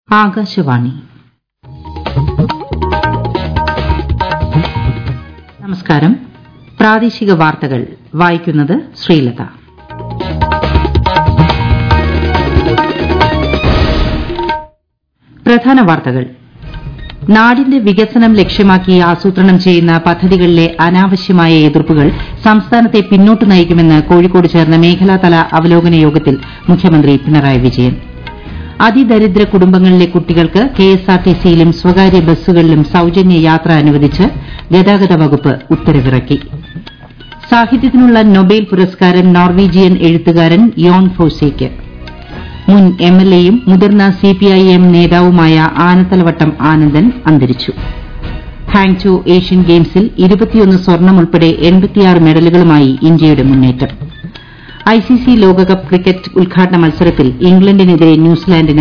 ആകാശവാണി നമസ്കാരം പ്രാദേശിക വാർത്തകൾ വായിക്കുന്നത് ശ്രീലത പ്രധാന വാർത്തകൾ നാടിന്റെ വികസനം ലക്ഷ്യമാക്കി ആസൂത്രണം ചെയ്യുന്ന പദ്ധതികളിലെ അനാവശ്യമായ എതിർപ്പുകൾ സംസ്ഥാനത്തെ പിന്നോട്ട് നയിക്കുമെന്ന് കോഴിക്കോട് ചേർന്ന മേഖലാതല അവലോകന യോഗത്തിൽ മുഖ്യമന്ത്രി പിണറായി വിജയൻ അതിദരിദ്ര കുടുംബങ്ങളിലെ കുട്ടികൾക്ക് കെഎസ്ആർടിസിയിലും സ്വകാര്യ ബസ്സുകളിലും സൌജന്യ യാത്ര അനുവദിച്ച് ഗതാഗത വകുപ്പ് ഉത്തരവിറക്കി സാഹിത്യത്തിനുള്ള നൊബേൽ പുരസ്കാരം നോർവീജിയൻ എഴുത്തുകാരൻ യോൺ ഫോസേയ്ക്ക് മുൻ എംഎൽഎയും മുതിർന്ന സിപിഐഎം നേതാവുമായ ആനത്തലവട്ടം ആനന്ദൻ അന്തരിച്ചു ഹാങ്ചോ ഏഷ്യൻ ഗെയിംസിൽ സ്വർണം ഉൾപ്പെടെ മെഡലുകളുമായി ഇന്ത്യയുടെ മുന്നേറ്റം ഐസിസി ലോകകപ്പ് ക്രിക്കറ്റ് ഉദ്ഘാടന മത്സരത്തിൽ ഇംഗ്ലണ്ടിനെതിരെ ന്യൂസിലാൻഡിന്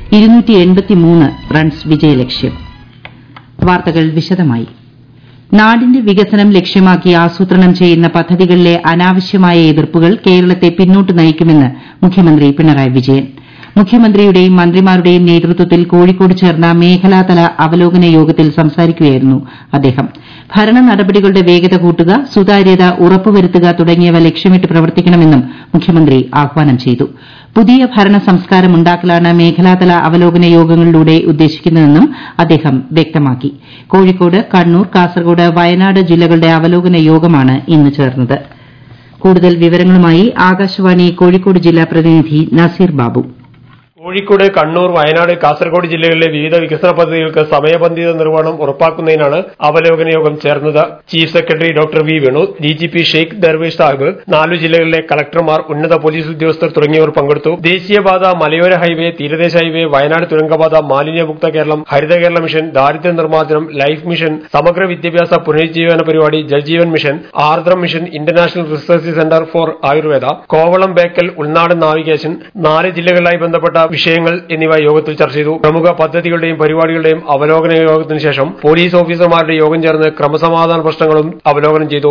റൺസ് വിജയലക്ഷ്യം വാർത്തകൾ വിശദമായി നാടിന്റെ വികസനം ലക്ഷ്യമാക്കി ആസൂത്രണം ചെയ്യുന്ന പദ്ധതികളിലെ അനാവശ്യമായ എതിർപ്പുകൾ കേരളത്തെ പിന്നോട്ട് നയിക്കുമെന്ന് മുഖ്യമന്ത്രി പിണറായി വിജയൻ മുഖ്യമന്ത്രിയുടെയും മന്ത്രിമാരുടെയും നേതൃത്വത്തിൽ കോഴിക്കോട് ചേർന്ന മേഖലാതല അവലോകന യോഗത്തിൽ സംസാരിക്കുകയായിരുന്നു അദ്ദേഹം ഭരണ നടപടികളുടെ വേഗത കൂട്ടുക സുതാര്യത ഉറപ്പുവരുത്തുക തുടങ്ങിയവ ലക്ഷ്യമിട്ട് പ്രവർത്തിക്കണമെന്നും മുഖ്യമന്ത്രി ആഹ്വാനം ചെയ്തു പുതിയ ഭരണ സംസ്കാരമുണ്ടാക്കലാണ് മേഖലാതല അവലോകന യോഗങ്ങളിലൂടെ ഉദ്ദേശിക്കുന്നതെന്നും അദ്ദേഹം വ്യക്തമാക്കി കോഴിക്കോട് കണ്ണൂർ കാസർഗോഡ് വയനാട് ജില്ലകളുടെ അവലോകന യോഗമാണ് ഇന്ന് ചേർന്നത് കൂടുതൽ വിവരങ്ങളുമായി ആകാശവാണി കോഴിക്കോട് ജില്ലാ പ്രതിനിധി നസീർ ബാബു കോഴിക്കോട് കണ്ണൂർ വയനാട് കാസർഗോഡ് ജില്ലകളിലെ വിവിധ വികസന പദ്ധതികൾക്ക് സമയബന്ധിത നിർവഹണം ഉറപ്പാക്കുന്നതിനാണ് അവലോകന യോഗം ചേർന്നത് chief secretary doctor V Venu DGP Sheikh Darvesh Sahib നാലു ജില്ലകളിലെ കളക്ടർമാർ ഉന്നത പോലീസ് ഉദ്യോഗസ്ഥർ തുടങ്ങിയവർ പങ്കെടുത്തു ദേശീയപാത മലയോര ഹൈവേ തീരദേശ ഹൈവേ വയനാട് തുരങ്കപാത മാലിന്യമുക്ത കേരളം ഹരിത കേരള മിഷൻ ദാരിദ്ര്യ നിർമ്മാർജ്ജനം ലൈഫ് മിഷൻ സമഗ്ര വിദ്യാഭ്യാസ പുനരുജ്ജീവന പരിപാടി Jal Jeevan mission Aardram mission international research centre for Ayurveda Kovalam Bekal ഉൾനാടൻ നാവിഗേഷൻ നാല് ജില്ലകളിലായി ബന്ധപ്പെട്ട വിഷയങ്ങൾ എന്നിവ യോഗത്തിൽ ചർച്ച ചെയ്തു പ്രമുഖ പദ്ധതികളുടെയും പരിപാടികളുടെയും അവലോകന യോഗത്തിന് ശേഷം പോലീസ് ഓഫീസർമാരുടെ യോഗം ചേർന്ന് ക്രമസമാധാന പ്രശ്നങ്ങളും അവലോകനം ചെയ്തു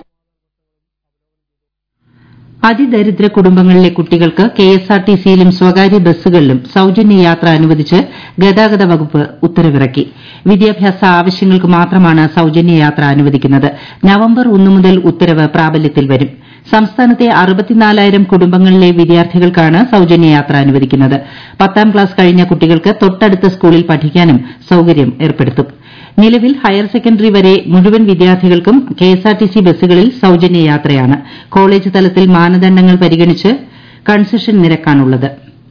അതിദരിദ്ര കുടുംബങ്ങളിലെ കുട്ടികൾക്ക് കെഎസ്ആർടിസിയിലും സ്വകാര്യ ബസ്സുകളിലും സൌജന്യ യാത്ര അനുവദിച്ച് ഗതാഗത വകുപ്പ് ഉത്തരവിറക്കി വിദ്യാഭ്യാസ ആവശ്യങ്ങൾക്ക് മാത്രമാണ് സൌജന്യ യാത്ര അനുവദിക്കുന്നത് നവംബർ ഒന്ന് മുതൽ ഉത്തരവ് പ്രാബല്യത്തിൽ വരും സംസ്ഥാനത്തെ അറുപത്തിനാലായിരം കുടുംബങ്ങളിലെ വിദ്യാർത്ഥികൾക്കാണ് സൌജന്യ യാത്ര അനുവദിക്കുന്നത് പത്താം ക്ലാസ് കഴിഞ്ഞ കുട്ടികൾക്ക് തൊട്ടടുത്ത സ്കൂളിൽ പഠിക്കാനും സൌകര്യം ഏർപ്പെടുത്തും നിലവിൽ ഹയർ സെക്കൻഡറി വരെ മുഴുവൻ വിദ്യാർത്ഥികൾക്കും കെഎസ്ആർടിസി ബസ്സുകളിൽ സൌജന്യ യാത്രയാണ് കോളേജ് തലത്തിൽ മാനദണ്ഡങ്ങൾ പരിഗണിച്ച് കൺസഷൻ നിരക്കാണുള്ളത്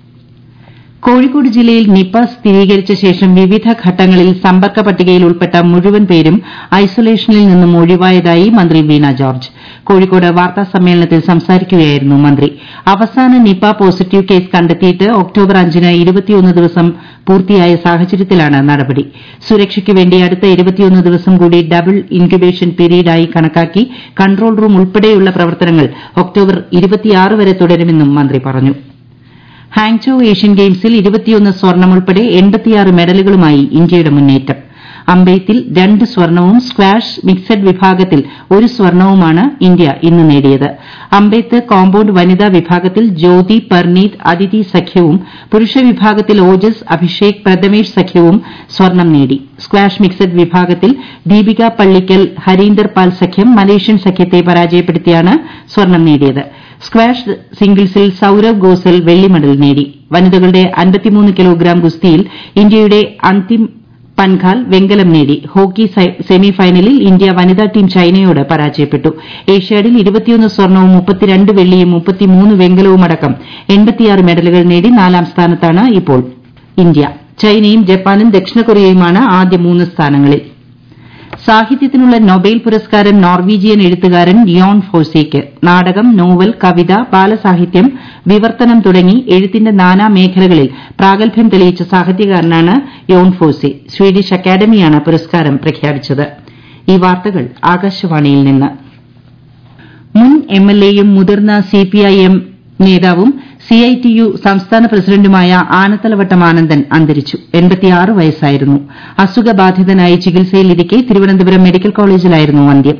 കോഴിക്കോട് ജില്ലയിൽ നിപ സ്ഥിരീകരിച്ച ശേഷം വിവിധ ഘട്ടങ്ങളിൽ സമ്പർക്ക പട്ടികയിൽ ഉൾപ്പെട്ട മുഴുവൻ പേരും ഐസൊലേഷനിൽ നിന്നും ഒഴിവായതായി മന്ത്രി വീണ ജോർജ് കോഴിക്കോട് വാർത്താ സമ്മേളനത്തിൽ സംസാരിക്കുകയായിരുന്നു മന്ത്രി അവസാന നിപ പോസിറ്റീവ് കേസ് കണ്ടെത്തിയിട്ട് ഒക്ടോബർ അഞ്ചിന് ഇരുപത്തിയൊന്ന് ദിവസം പൂർത്തിയായ സാഹചര്യത്തിലാണ് നടപടി സുരക്ഷയ്ക്ക് വേണ്ടി അടുത്ത ഇരുപത്തിയൊന്ന് ദിവസം കൂടി ഡബിൾ ഇൻക്യുബേഷൻ പീരീഡായി കണക്കാക്കി കൺട്രോൾ റൂം ഉൾപ്പെടെയുള്ള പ്രവർത്തനങ്ങൾ ഒക്ടോബർ ഇരുപത്തിയാറ് വരെ തുടരുമെന്നും മന്ത്രി പറഞ്ഞു ഹാങ്ചോ ഏഷ്യൻ ഗെയിംസിൽ ഇരുപത്തിയൊന്ന് സ്വർണം ഉൾപ്പെടെ എൺപത്തിയാറ് മെഡലുകളുമായി ഇന്ത്യയുടെ മുന്നേറ്റം അമ്പെയ്ത്തിൽ രണ്ട് സ്വർണവും സ്ക്വാഷ് മിക്സഡ് വിഭാഗത്തിൽ ഒരു സ്വർണവുമാണ് ഇന്ത്യ ഇന്ന് നേടിയത് അമ്പെയ്ത്ത് കോമ്പൌണ്ട് വനിതാ വിഭാഗത്തിൽ ജ്യോതി പർനീത് അദിതി സഖ്യവും പുരുഷ വിഭാഗത്തിൽ ഓജസ് അഭിഷേക് പ്രഥമേഷ് സഖ്യവും സ്വർണം നേടി സ്ക്വാഷ് മിക്സഡ് വിഭാഗത്തിൽ ദീപിക പള്ളിക്കൽ ഹരീന്ദർ പാൽ സഖ്യം മലേഷ്യൻ സഖ്യത്തെ പരാജയപ്പെടുത്തിയാണ് സ്വർണം നേടിയത് സ്ക്വാഷ് സിംഗിൾസിൽ സൌരവ് ഗോസൽ വെള്ളി മെഡൽ നേടി വനിതകളുടെ കിലോഗ്രാം ഗുസ്തിയിൽ ഇന്ത്യയുടെ അന്തിം പൻഘാൽ വെങ്കലം നേടി ഹോക്കി സെമി ഫൈനലിൽ ഇന്ത്യ വനിതാ ടീം ചൈനയോട് പരാജയപ്പെട്ടു ഏഷ്യാഡിൽ ഇരുപത്തിയൊന്ന് സ്വർണവും മുപ്പത്തിരണ്ട് വെള്ളിയും മുപ്പത്തിമൂന്ന് വെങ്കലവുമടക്കം എൺപത്തിയാറ് മെഡലുകൾ നേടി നാലാം സ്ഥാനത്താണ് ഇപ്പോൾ ഇന്ത്യ ചൈനയും ജപ്പാനും ദക്ഷിണ കൊറിയയുമാണ് ആദ്യ മൂന്ന് സ്ഥാനങ്ങളിൽ സാഹിത്യത്തിനുള്ള നൊബേൽ പുരസ്കാരം നോർവീജിയൻ എഴുത്തുകാരൻ യോൺ ഫോസേയ്ക്ക് നാടകം നോവൽ കവിത ബാലസാഹിത്യം വിവർത്തനം തുടങ്ങി എഴുത്തിന്റെ നാനാ മേഖലകളിൽ പ്രാഗൽഭ്യം തെളിയിച്ച സാഹിത്യകാരനാണ് യോൺ ഫോസെ സ്വീഡിഷ് അക്കാദമിയാണ് പുരസ്കാരം പ്രഖ്യാപിച്ചത് ഈ വാർത്തകൾ ആകാശവാണിയിൽ നിന്ന് മുൻ എംഎൽഎയും മുതിർന്ന സിപിഐഎം നേതാവും സിഐടിയു സംസ്ഥാന പ്രസിഡന്റുമായ ആനത്തലവട്ടം ആനന്ദൻ അന്തരിച്ചു വയസ്സായിരുന്നു അസുഖബാധിതനായി ചികിത്സയിലിരിക്കെ തിരുവനന്തപുരം മെഡിക്കൽ കോളേജിലായിരുന്നു അന്ത്യം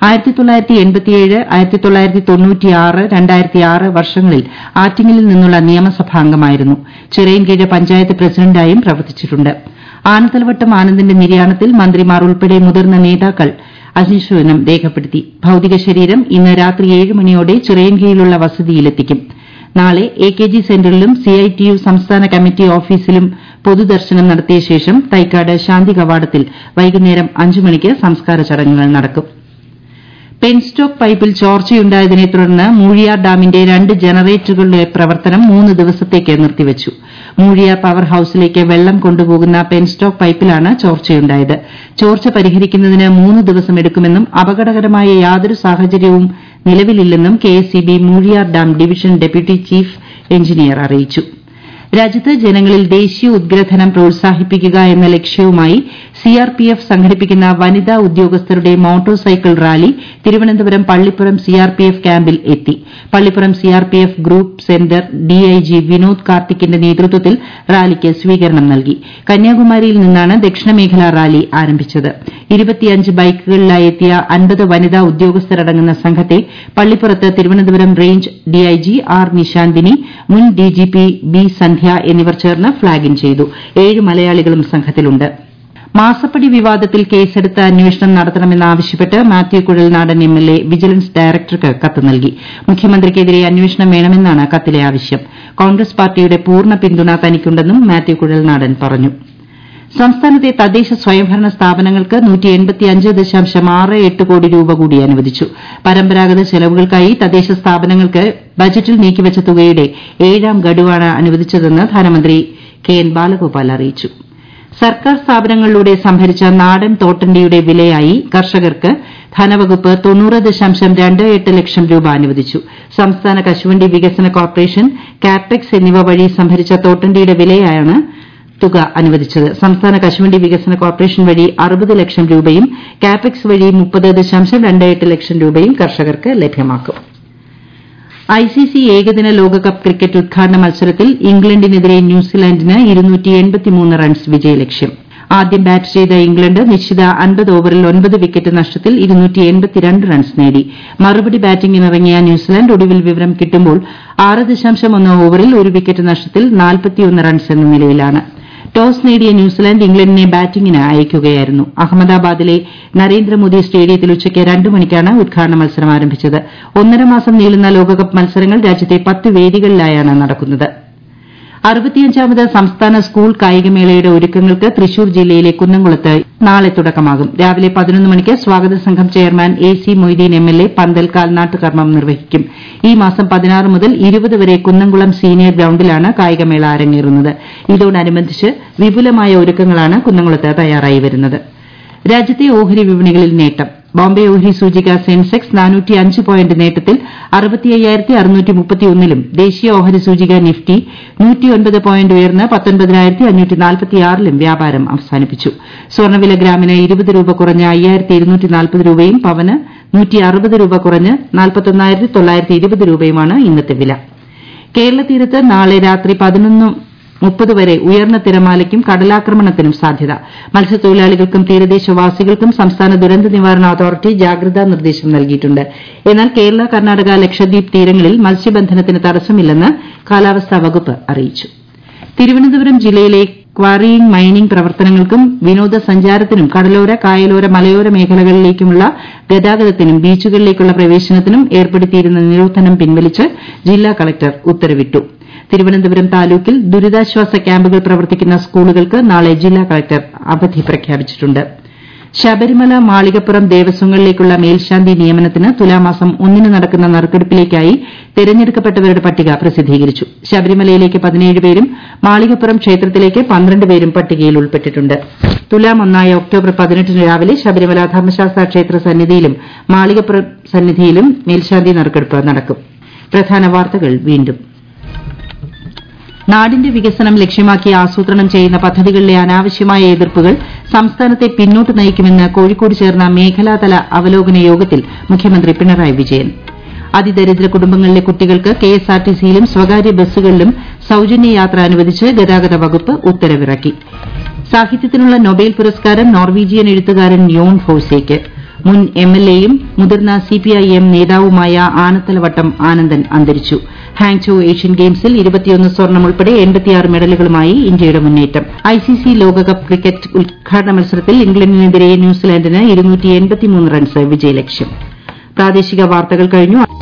വർഷങ്ങളിൽ ആറ്റിങ്ങലിൽ നിന്നുള്ള നിയമസഭാംഗമായിരുന്നു ചിറയൻകീഴ് പഞ്ചായത്ത് പ്രസിഡന്റായും പ്രവർത്തിച്ചിട്ടുണ്ട് ആനത്തലവട്ടം ആനന്ദന്റെ നിര്യാണത്തിൽ മന്ത്രിമാർ ഉൾപ്പെടെ മുതിർന്ന നേതാക്കൾ അനുശോചനം രേഖപ്പെടുത്തി ഭൌതിക ശരീരം ഇന്ന് രാത്രി ഏഴ് മണിയോടെ ചിറയൻകീഴിലുള്ള വസതിയിലെത്തിക്കും നാളെ എ കെ ജി സെന്ററിലും സിഐടിയു സംസ്ഥാന കമ്മിറ്റി ഓഫീസിലും പൊതുദർശനം നടത്തിയ ശേഷം തൈക്കാട് ശാന്തി കവാടത്തിൽ വൈകുന്നേരം അഞ്ച് മണിക്ക് സംസ്കാര ചടങ്ങുകൾ നടക്കും പെൻസ്റ്റോക്ക് പൈപ്പിൽ ചോർച്ചയുണ്ടായതിനെ തുടർന്ന് മൂഴിയാർ ഡാമിന്റെ രണ്ട് ജനറേറ്ററുകളുടെ പ്രവർത്തനം മൂന്ന് ദിവസത്തേക്ക് നിർത്തിവച്ചു മൂഴിയാർ പവർ ഹൌസിലേക്ക് വെള്ളം കൊണ്ടുപോകുന്ന പെൻസ്റ്റോക്ക് പൈപ്പിലാണ് ചോർച്ചയുണ്ടായത് ചോർച്ച പരിഹരിക്കുന്നതിന് മൂന്ന് ദിവസം എടുക്കുമെന്നും അപകടകരമായ യാതൊരു സാഹചര്യവും നിലവിലില്ലെന്നും KSEB Moozhiyar dam division deputy chief engineer അറിയിച്ചു രാജ്യത്ത് ജനങ്ങളിൽ ദേശീയ ഉദ്ഗ്രഥനം പ്രോത്സാഹിപ്പിക്കുക എന്ന ലക്ഷ്യവുമായി സിആർപിഎഫ് സംഘടിപ്പിക്കുന്ന വനിതാ ഉദ്യോഗസ്ഥരുടെ motor cycle rally Thiruvananthapuram Pallippuram CRPF ക്യാമ്പിൽ എത്തി Pallippuram CRPF group centre DIG Vinod കാർത്തിക്കിന്റെ നേതൃത്വത്തിൽ റാലിക്ക് സ്വീകരണം നൽകി കന്യാകുമാരിയിൽ നിന്നാണ് ദക്ഷിണമേഖലാ റാലി ആരംഭിച്ചത് ബൈക്കുകളിലായി എത്തിയ അൻപത് വനിതാ ഉദ്യോഗസ്ഥരടങ്ങുന്ന സംഘത്തെ പള്ളിപ്പുറത്ത് Thiruvananthapuram range DIG R Nishanthini മുൻ ഡിജിപി ബി സന്ധ്യ എന്നിവർ ചേർന്ന് ഫ്ളാഗിൻ ചെയ്തു ഏഴ് മലയാളികളും സംഘത്തിലുണ്ട് മാസപ്പടി വിവാദത്തിൽ കേസെടുത്ത് അന്വേഷണം നടത്തണമെന്നാവശ്യപ്പെട്ട് മാത്യു കുഴൽനാടൻ എംഎൽഎ വിജിലൻസ് ഡയറക്ടർക്ക് കത്ത് നൽകി മുഖ്യമന്ത്രിക്കെതിരെ അന്വേഷണം വേണമെന്നാണ് കത്തിലെ ആവശ്യം കോൺഗ്രസ് പാർട്ടിയുടെ പൂർണ്ണ പിന്തുണ തനിക്കുണ്ടെന്നും മാത്യു കുഴൽനാടൻ പറഞ്ഞു സംസ്ഥാനത്തെ തദ്ദേശ സ്വയംഭരണ സ്ഥാപനങ്ങൾക്ക് കോടി രൂപ കൂടി അനുവദിച്ചു പരമ്പരാഗത ചെലവുകൾക്കായി തദ്ദേശ സ്ഥാപനങ്ങൾക്ക് ബജറ്റിൽ നീക്കിവച്ച തുകയുടെ ഏഴാം ഗഡുവാണ് അനുവദിച്ചതെന്ന് ധനമന്ത്രി കെ എൻ ബാലഗോപാൽ അറിയിച്ചു സർക്കാർ സ്ഥാപനങ്ങളിലൂടെ സംഭരിച്ച നാടൻ തോട്ടണ്ടിയുടെ വിലയായി കർഷകർക്ക് ധനവകുപ്പ് തൊണ്ണൂറ് ദശാംശം രണ്ട് എട്ട് ലക്ഷം രൂപ അനുവദിച്ചു സംസ്ഥാന കശുവണ്ടി വികസന കോർപ്പറേഷൻ കാപ്പെക്സ് എന്നിവ വഴി സംഭരിച്ച തോട്ടണ്ടിയുടെ വിലയാണ് തുക അനുവദിച്ചത് സംസ്ഥാന കശുവണ്ടി വികസന കോർപ്പറേഷൻ വഴി അറുപത് ലക്ഷം രൂപയും കാപ്പെക്സ് വഴി മുപ്പത് ദശാംശം രണ്ട് എട്ട് ലക്ഷം രൂപയും കർഷകർക്ക് ലഭ്യമാക്കും ഐസിസി ഏകദിന ലോകകപ്പ് ക്രിക്കറ്റ് ഉദ്ഘാടന മത്സരത്തിൽ ഇംഗ്ലണ്ടിനെതിരെ ന്യൂസിലാൻഡിന് റൺസ് വിജയലക്ഷ്യം ആദ്യം ബാറ്റ് ചെയ്ത ഇംഗ്ലണ്ട് നിശ്ചിത അൻപത് ഓവറിൽ ഒൻപത് വിക്കറ്റ് നഷ്ടത്തിൽ റൺസ് നേടി മറുപടി ബാറ്റിംഗിനിറങ്ങിയ ന്യൂസിലാൻഡ് ഒടുവിൽ വിവരം കിട്ടുമ്പോൾ ആറ് ദശാംശം ഒന്ന് ഓവറിൽ ഒരു വിക്കറ്റ് നഷ്ടത്തിൽ റൺസ് എന്ന നിലയിലാണ് ടോസ് നേടിയ ന്യൂസിലാൻഡ് ഇംഗ്ലണ്ടിനെ ബാറ്റിംഗിന് അയക്കുകയായിരുന്നു അഹമ്മദാബാദിലെ നരേന്ദ്രമോദി സ്റ്റേഡിയത്തിൽ ഉച്ചയ്ക്ക് രണ്ട് മണിക്കാണ് ഉദ്ഘാടന മത്സരം ആരംഭിച്ചത് ഒന്നര മാസം നീളുന്ന ലോകകപ്പ് മത്സരങ്ങൾ രാജ്യത്തെ പത്ത് വേദികളിലായാണ് നടക്കുന്നത് അറുപത്തിയഞ്ചാമത് സംസ്ഥാന സ്കൂൾ കായികമേളയുടെ ഒരുക്കങ്ങൾക്ക് തൃശൂർ ജില്ലയിലെ കുന്നംകുളത്ത് നാളെ തുടക്കമാകും രാവിലെ പതിനൊന്ന് മണിക്ക് സ്വാഗത സംഘം chairman A C Moideen MLA പന്തൽ കാൽനാട്ട് കർമ്മം നിർവഹിക്കും ഈ മാസം പതിനാറ് മുതൽ ഇരുപത് വരെ കുന്നംകുളം സീനിയർ ഗ്രൌണ്ടിലാണ് കായികമേള അരങ്ങേറുന്നത് ഇതോടനുബന്ധിച്ച് വിപുലമായ ഒരുക്കങ്ങളാണ് കുന്നംകുളത്ത് തയ്യാറായി വരുന്നത് രാജ്യത്തെ ഓഹരി വിപണികളിൽ നേട്ടം ബോംബെ ഓഹരി സൂചിക സെൻസെക്സ് പോയിന്റ് നേട്ടത്തിൽ ലും ദേശീയ ഓഹരി സൂചിക നിഫ്റ്റി പോയിന്റ് ഉയർന്ന് ലും വ്യാപാരം അവസാനിപ്പിച്ചു സ്വർണ്ണവില ഗ്രാമിന് ഇരുപത് രൂപ കുറഞ്ഞ് രൂപയും പവന് രൂപ കുറഞ്ഞ് രൂപയുമാണ് ഇന്നത്തെ വില കേരള തീരത്ത് നാളെ രാത്രി പതിനൊന്ന് മുപ്പത് വരെ ഉയർന്ന തിരമാലയ്ക്കും കടലാക്രമണത്തിനും സാധ്യത മത്സ്യത്തൊഴിലാളികൾക്കും തീരദേശവാസികൾക്കും സംസ്ഥാന ദുരന്ത നിവാരണ അതോറിറ്റി ജാഗ്രതാ നിർദ്ദേശം നൽകിയിട്ടുണ്ട് എന്നാൽ കേരള കർണാടക ലക്ഷദ്വീപ് തീരങ്ങളിൽ മത്സ്യബന്ധനത്തിന് തടസ്സമില്ലെന്ന് കാലാവസ്ഥാ വകുപ്പ് അറിയിച്ചു തിരുവനന്തപുരം ജില്ലയിലെ ക്വാറിയിംഗ് മൈനിംഗ് പ്രവർത്തനങ്ങൾക്കും വിനോദസഞ്ചാരത്തിനും കടലോര കായലോര മലയോര മേഖലകളിലേക്കുമുള്ള ഗതാഗതത്തിനും ബീച്ചുകളിലേക്കുള്ള പ്രവേശനത്തിനും ഏർപ്പെടുത്തിയിരുന്ന നിരോധനം പിൻവലിച്ച് ജില്ലാ കളക്ടർ ഉത്തരവിട്ടു തിരുവനന്തപുരം താലൂക്കിൽ ദുരിതാശ്വാസ ക്യാമ്പുകൾ പ്രവർത്തിക്കുന്ന സ്കൂളുകൾക്ക് നാളെ ജില്ലാ കളക്ടർ അവധി പ്രഖ്യാപിച്ചിട്ടുണ്ട് ശബരിമല മാളികപ്പുറം ദേവസ്വങ്ങളിലേക്കുള്ള മേൽശാന്തി നിയമനത്തിന് തുലാമാസം ഒന്നിന് നടക്കുന്ന നറുക്കെടുപ്പിലേക്കായി തെരഞ്ഞെടുക്കപ്പെട്ടവരുടെ പട്ടിക പ്രസിദ്ധീകരിച്ചു ശബരിമലയിലേക്ക് പതിനേഴ് പേരും മാളികപ്പുറം ക്ഷേത്രത്തിലേക്ക് പന്ത്രണ്ട് പേരും പട്ടികയിൽ ഉൾപ്പെട്ടിട്ടുണ്ട് തുലാം ഒന്നായ ഒക്ടോബർ പതിനെട്ടിന് രാവിലെ ശബരിമല ധർമ്മശാസ്ത്ര ക്ഷേത്ര സന്നിധിയിലും മാളികപ്പുറം സന്നിധിയിലും മേൽശാന്തി നറുക്കെടുപ്പ് നടക്കും പ്രധാന വാർത്തകൾ വീണ്ടും നാടിന്റെ വികസനം ലക്ഷ്യമാക്കി ആസൂത്രണം ചെയ്യുന്ന പദ്ധതികളിലെ അനാവശ്യമായ എതിർപ്പുകൾ സംസ്ഥാനത്തെ പിന്നോട്ട് നയിക്കുമെന്ന് കോഴിക്കോട് ചേർന്ന മേഖലാതല അവലോകന യോഗത്തിൽ മുഖ്യമന്ത്രി പിണറായി വിജയൻ അതിദരിദ്ര കുടുംബങ്ങളിലെ കുട്ടികൾക്ക് കെഎസ്ആർടിസിയിലും സ്വകാര്യ ബസ്സുകളിലും സൌജന്യ യാത്ര അനുവദിച്ച് ഗതാഗത വകുപ്പ് ഉത്തരവിറക്കി സാഹിത്യത്തിനുള്ള നൊബേൽ പുരസ്കാരം നോർവീജിയൻ എഴുത്തുകാരൻ യോൺ ഫോഴ്സേയ്ക്ക് മുൻ എംഎൽഎയും മുതിർന്ന സിപിഐഎം നേതാവുമായ ആനത്തലവട്ടം ആനന്ദൻ അന്തരിച്ചു ഹാങ്ചോ ഏഷ്യൻ ഗെയിംസിൽ സ്വർണം ഉൾപ്പെടെ മെഡലുകളുമായി ഇന്ത്യയുടെ മുന്നേറ്റം ഐസിസി ലോകകപ്പ് ക്രിക്കറ്റ് ഉദ്ഘാടന മത്സരത്തിൽ ഇംഗ്ലണ്ടിനെതിരെ ന്യൂസിലാൻഡിന് റൺസ് വിജയലക്ഷ്യം പ്രാദേശിക വാർത്തകൾ കഴിഞ്ഞു